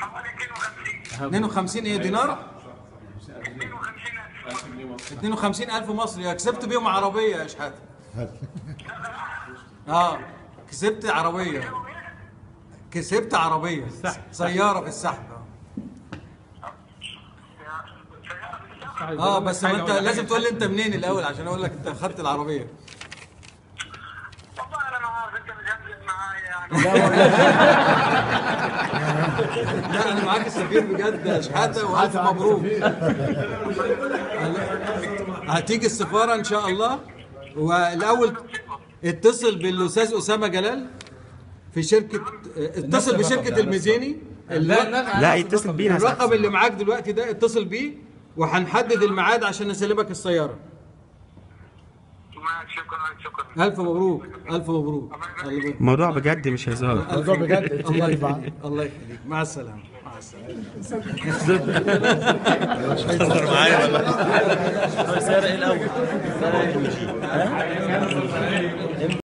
حوالي 52 52 ايه دينار 52000 52 ألف مصري كسبت بيهم عربية يا شحاتة اه كسبت عربية كسبت عربية سيارة في السحب اه بس ما انت لازم تقول لي انت منين الاول عشان اقول لك انت خدت العربية والله انا ما عارف انت بتهزم معايا يعني لا انا معاك السفير بجد يا شحاتة والف مبروك هتيجي السفارة ان شاء الله والاول اتصل بالاستاذ اسامة جلال في شركة اتصل بشركة الميزاني لا يتصل بينا الرقم اللي معاك دلوقتي ده اتصل بيه وهنحدد الميعاد عشان نسلمك السيارة ما شكرا شكرا ألف مبروك ألف مبروك الله يبارك. موضوع بجد مش هزار الموضوع بجد الله يخليك الله يخليك مع السلامة مع السلامة تصدر معايا ولا سيارة ايه الاول؟